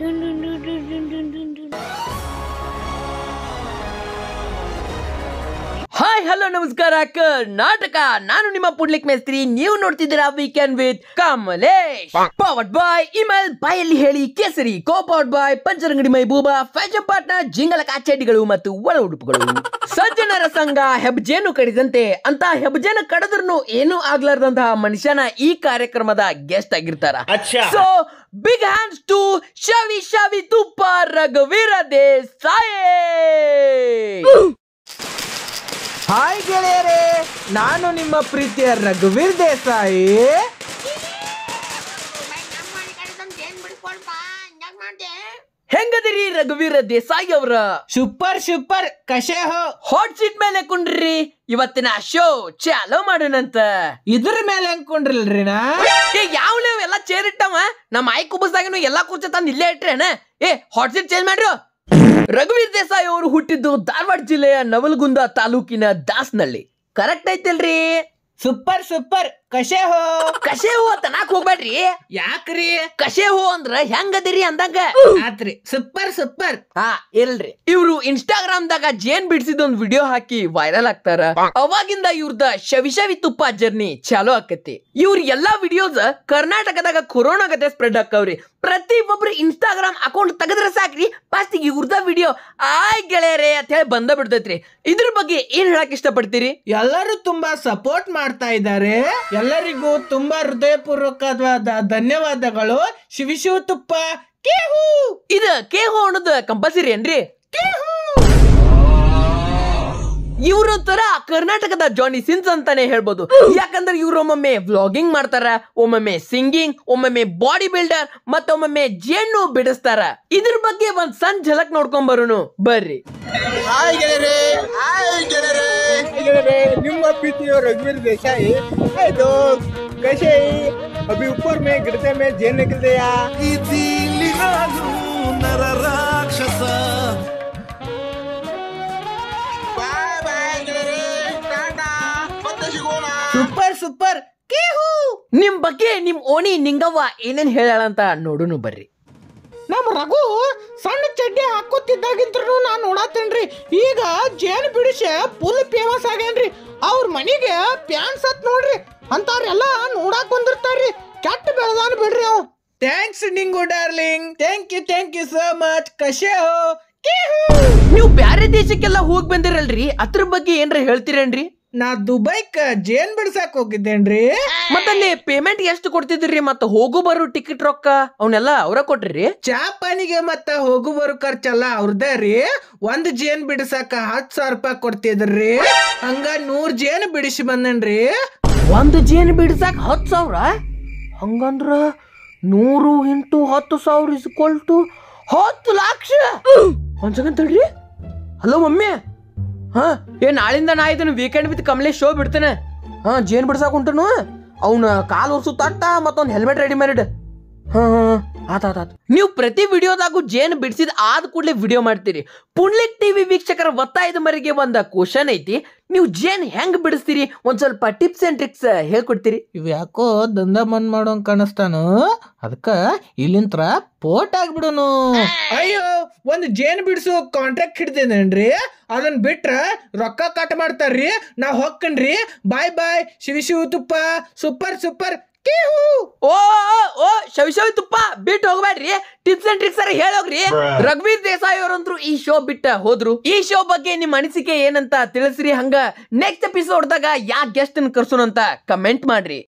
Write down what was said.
Dun dun dun dun dun dun dun dun. Hi hello ನಮಸ್ಕಾರ ಕರ್ನಾಟಕ ನಾನು ನಿಮ್ಮ ಪುಡ್ಲಿಕ್ ಮೇಸ್ತ್ರಿ ನೀವು ನೋಡ್ತಿದ್ದೀರಾ weekend with Kamalesh powered by ಇಮೇಲ್ ಬಾಯಲ್ಲಿ ಹೇಳಿ ಕೇಸರಿ ಕೋ ಪವರ್ಡ್ ಬಾಯ್ ಪಂಚರಂಗಡಿ ಮೈಬೂಬಾ ಫ್ಯಾಷನ್ ಪಾರ್ಟ್ನರ್ ಜಿಂಗಲ ಕಾಚಡಿಗಳು ಮತ್ತು ಒಳ ಉಡುಪುಗಳು ಸಜ್ಜನರ ಸಂಘ ಹೆಬ್ಜೇನು ಕಡಿದಂತೆ ಅಂತ ಹೆಬ್ಜೇನು ಕಡಿದ್ರು ಏನೂ ಆಗ್ಲಾರ್ದಂತಹ ಮನುಷ್ಯನ ಈ ಕಾರ್ಯಕ್ರಮದ ಗೆಸ್ಟ್ ಆಗಿರ್ತಾರ ಸೊ ಬಿಗ್ ಹ್ಯಾಂಡ್ಸ್ ಟು ಶವಿ ಶವಿ ತುಪ್ಪ ರಘುವೀರ ದೇಸಾಯಿ ಹಾಯ್ ಗೆಳೆಯರೇ ನಾನು ನಿಮ್ಮ ಪ್ರೀತಿಯ ರಘುವೀರ್ ದೇಸಾಯಿ ಹೆಂಗದಿರಿ ರಘುವೀರ ದೇಸಾಯಿ ಅವರ ಸೂಪರ್ ಸೂಪರ್ ಕಷೆ ಹೋ ಹಾಟ್ ಸೀಟ್ ಮೇಲೆ ಕುಂಡ್ರಿ ಇವತ್ತಿನ ಶೋ ಚಾಲೋ ಮಾಡೋಣಂತ ಇದ್ರ ಮೇಲೆ ಅನ್ಕೊಂಡ್ರಿಲ್ರಿ ನಾ ಏ ಯಾವ್ಲೇ ಎಲ್ಲ ಚೇರ್ ಇಟ್ಟವ ನಮ್ಮ ಆಯ್ ಕುಬಸ್ದಾಗನು ಎಲ್ಲಾ ಕುರ್ಚಿ ತಂದು ಇಲ್ಲೇ ಇಟ್ರೇನ ಏ ಹಾಟ್ ಸೀಟ್ ಚೇಂಜ್ ಮಾಡ್ರು ರಘುವೀರ್ ದೇಸಾಯಿ ಅವರು ಹುಟ್ಟಿದ್ದು ಧಾರವಾಡ ಜಿಲ್ಲೆಯ ನವಲಗುಂದ ತಾಲೂಕಿನ ದಾಸ್ನಳ್ಳಿ ಕರೆಕ್ಟ್ ಐತಿಲ್ರಿ ಸೂಪರ್ ಸೂಪರ್ ಕಷೆ ಹೋ ಕಷೆ ಹೂ ತನಾಕ್ ಹೋಗ್ಬೇಡ್ರಿ ಯಾಕ್ರಿ ಕಷೆ ಹೂ ಅಂದ್ರ ಹೆಂಗದಿರಿ ಅಂದಂಗ ಆತ್ರಿ ಸೂಪರ್ ಸೂಪರ್ ಹಾ ಇಲ್ರಿ ಇವ್ರು ಇನ್ಸ್ಟಾಗ್ರಾಮ್ ದಾಗ ಜೇನ್ ಬಿಡಿಸಿದ ಒಂದ್ ವಿಡಿಯೋ ಹಾಕಿ ವೈರಲ್ ಆಗ್ತಾರ ಅವಾಗಿಂದ ಇವ್ರದ ಶವಿ ಶವಿ ತುಪ್ಪ ಜರ್ನಿ ಚಾಲೂ ಆಕತಿ ಇವ್ರ ಎಲ್ಲಾ ವಿಡಿಯೋಸ್ ಕರ್ನಾಟಕದಾಗ ಕೊರೋನಾ ಗತೆ ಸ್ಪ್ರೆಡ್ ಆಕವ್ರಿ ಪ್ರತಿ ಒಬ್ರು ಇನ್ಸ್ಟಾಗ್ರಾಮ್ ಅಕೌಂಟ್ ತೆಗದ್ರ ಸಾಕ್ರಿ ಫಸ್ಟ್ ಇವ್ರದ ವಿಡಿಯೋ ಆಯ್ ಗೆಳೆಯರೇ ಅಂತ ಹೇಳಿ ಬಂದ ಬಿಡ್ತೈತ್ರಿ ಇದ್ರ ಬಗ್ಗೆ ಏನ್ ಹೇಳಕ್ ಇಷ್ಟಪಡ್ತೀರಿ ಎಲ್ಲರೂ ತುಂಬಾ ಸಪೋರ್ಟ್ ಮಾಡ್ತಾ ಇದ್ದಾರೆ ಎಲ್ಲರಿಗೂ ತುಂಬಾ ಹೃದಯಪೂರ್ವಕವಾದ ಧನ್ಯವಾದಗಳು ಶಿವ ಶಿವ ತುಪ್ಪ ಕೇಹು ಇದ ಕೆ ಹೋ ಅನ್ನೋದು ಕಂಪಲ್ಸರಿ ಏನ್ರಿ ಇವ್ರೊಂಥರ ಕರ್ನಾಟಕದ ಜಾನಿ ಸಿನ್ಸ್ ಅಂತಾನೆ ಹೇಳ್ಬೋದು ಯಾಕಂದ್ರೆ ಇವ್ರು ಒಮ್ಮೊಮ್ಮೆ ವ್ಲಾಗಿಂಗ್ ಮಾಡ್ತಾರ ಒಮ್ಮೊಮ್ಮೆ ಸಿಂಗಿಂಗ್ ಒಮ್ಮೊಮ್ಮೆ ಬಾಡಿ ಬಿಲ್ಡರ್ ಮತ್ತೊಮ್ಮೊಮ್ಮೆ ಜೇನು ಬಿಡಿಸ್ತಾರ ಇದ್ರ ಬಗ್ಗೆ ಒಂದ್ ಸಣ್ಣ ಝಲಕ್ ನೋಡ್ಕೊಂಡ್ ಬರೋನು ಬರ್ರಿ हाय ಗೆಳೆಯರೇ हाय ಗೆಳೆಯರೇ ಗೆಳೆಯರೇ ನಿಮ್ಮ ಪ್ರೀತಿಯ रघुवीर देसाई हाय दोस्त कैसे ही अभी ऊपर में गिरते में जेल निकल गया ಇದಿಲ್ಲಿ ನಾನು ನರ ರಾಕ್ಷಸ बाय बाय ಗೆಳೆಯರೇ ಟಾಟಾ ಮತ್ತೆ ಸಿಗೋಣ ಸೂಪರ್ ಸೂಪರ್ ಕೇಹು ನಿಮ್ ಬಗ್ಗೆ ನಿಮ್ ಓಣಿ ನಿಂಗವ್ವ ಏನೇನ್ ಹೇಳಂತ ನೋಡುನು ಬರ್ರಿ ನಮ್ಮ ರಘು ಸಣ್ಣ ಚಡ್ಡಿ ಹಾಕೋತಿದ್ದಾಗಿಂತ್ರು ನಾನು ನೋಡತ್ತೇನ್ರಿ ಈಗ ಜೇನ್ ಬಿಡಿಸಿ ಫುಲ್ ಫೇಮಸ್ ಆಗ್ಯಾನ್ರಿ ಅವ್ರ ಮನೆಗೆ ಪ್ಯಾನ್ಸ್ ಹತ್ ನೋಡ್ರಿ ಅಂತವ್ರೆಲ್ಲ ನೋಡಾಕ್ ಬಂದಿರ್ತಾರ್ರಿ ಕೆಟ್ಟ ಬೆಳೆದಾನ ಬಿಡ್ರಿ ಅವ್ ಥ್ಯಾಂಕ್ಸ್ ನಿಂಗು darling thank you thank you so much ಕಶೆ ಹೋ ನೀವು ಬ್ಯಾರೆ ದೇಶಕ್ಕೆಲ್ಲ ಹೋಗ್ ಬಂದಿರಲ್ರಿ ಅದ್ರ ಬಗ್ಗೆ ಏನ್ರ ಹೇಳ್ತೀರೇನ್ರಿ ನಾ ದುಬೈಕ್ ಜೇನ್ ಬಿಡ್ಸಾಕ್ ಹೋಗಿದ್ದೇನ್ರಿ ಮತ್ತಲ್ಲಿ ಪೇಮೆಂಟ್ ಎಷ್ಟು ಕೊಡ್ತಿದ್ರಿ ಮತ್ತ ಹೋಗು ಬರೋ ಟಿಕೆಟ್ ರೊಕ್ಕ ಅವನ್ನೆಲ್ಲ ಅವ್ರ ಕೊಟ್ರಿ ಚಾಪಾನಿಗೆ ಮತ್ತ ಹೋಗು ಬರೋ ಖರ್ಚೆಲ್ಲ ಅವ್ರದೇ ರೀ ಒಂದ್ ಜೇನ್ ಬಿಡ್ಸಾಕ ಹತ್ ಸಾವಿರ ರೂಪಾಯಿ ಕೊಡ್ತಿದ್ರಿ ಹಂಗ ನೂರ್ ಜೇನ್ ಬಿಡಿಸಿ ಬಂದನ್ರಿ ಒಂದು ಜೇನ್ ಬಿಡ್ಸಾಕ್ ಹತ್ತು ಸಾವಿರ ಹಂಗಂದ್ರ ನೂರು ಇಂಟು ಹತ್ತು ಸಾವಿರ ಇಸ್ಕೊಲ್ ಟು ಹತ್ತು ಲಕ್ಷ ಒಂದ್ ಸೆಕೆಂಡ್ ತಡ್ರಿ ಹಲೋ ಮಮ್ಮಿ ಹಾ ಏ ನಾಳಿಂದ ನಾ ಇದನ್ನ ವೀಕೆಂಡ್ ವಿತ್ ಕಮಲೇಶ್ ಶೋ ಬಿಡ್ತೇನೆ ಹಾ ಜೇನ್ ಬಿಡ್ಸಾಕ್ ಉಂಟನು ಅವ್ನ ಕಾಲ್ ಒರ್ಸು ತಟ್ಟ ಮತ್ತೊಂದು ಹೆಲ್ಮೆಟ್ ರೆಡಿ ಮಾಡಿಡ್ ಹಾ ಹಾ ಆತ ಆತ ನೀವು ಪ್ರತಿ ವಿಡಿಯೋದಾಗೂ ಜೇನ್ ಬಿಡಿಸಿದ ಆದ ಕೂಡಲೇ ವಿಡಿಯೋ ಮಾಡ್ತೀರಿ ಪುಣ್ಲಿಕ್ ಟಿವಿ ವೀಕ್ಷಕರ ಒತ್ತಾಯದ ಮೇರೆಗೆ ಒಂದ ಕ್ವಶನ್ ಐತಿ ನೀವು ಜೇನ್ ಹೆಂಗ್ ಬಿಡಿಸ್ತೀರಿ ಒಂದ್ ಸ್ವಲ್ಪ ಟಿಪ್ಸ್ ಅಂಡ್ ಟ್ರಿಕ್ಸ್ ಹೇಳ್ಕೊಡ್ತೀರಿ ಇವ್ ಯಾಕೋ ದಂಧ ಬಂದ್ ಮಾಡೋಂಗ್ ಕಾಣಿಸ್ತಾನು ಅದಕ್ಕ ಇಲ್ಲಿಂತ್ರ ಪೋಟ್ ಆಗ್ಬಿಡುನು ಅಯ್ಯೋ ಒಂದ್ ಜೇನ್ ಬಿಡ್ಸು ಕಾಂಟ್ರಾಕ್ಟ್ ಹಿಡ್ದೇನೇನ್ರಿ ಅದನ್ ಬಿಟ್ರ ರೊಕ್ಕ ಕಟ್ ಮಾಡ್ತಾರ್ರಿ ನಾ ಹೊಕ್ಕನ್ರಿ ಬಾಯ್ ಬಾಯ್ ಶಿವ ಶಿವ ತುಪ್ಪ ಸೂಪರ್ ಸೂಪರ್ ಕೇಹು ಓ ಓ, ಓ ಶವಿ ಶವಿ ತುಪ್ಪ ಬಿಟ್ಟು ಹೋಗ್ಬೇಡ್ರಿ ಟಿಪ್ಸ್ ಅಂಡ್ ಟ್ರಿಕ್ಸ್ ಹೇಳೋಗ್ರಿ ರಘುವೀರ್ ದೇಸಾಯಿ ಅವರಂತ್ರು ಈ ಶೋ ಬಿಟ್ಟ ಹೋದ್ರು ಈ ಶೋ ಬಗ್ಗೆ ನಿಮ್ ಅನಿಸಿಕೆ ಏನಂತ ತಿಳಿಸ್ರಿ ಹಂಗ ನೆಕ್ಸ್ಟ್ ಎಪಿಸೋಡ್ದಾಗ ಯಾ ಗೆಸ್ಟ್ ಕರ್ಸೋಣಂತ ಕಮೆಂಟ್ ಮಾಡ್ರಿ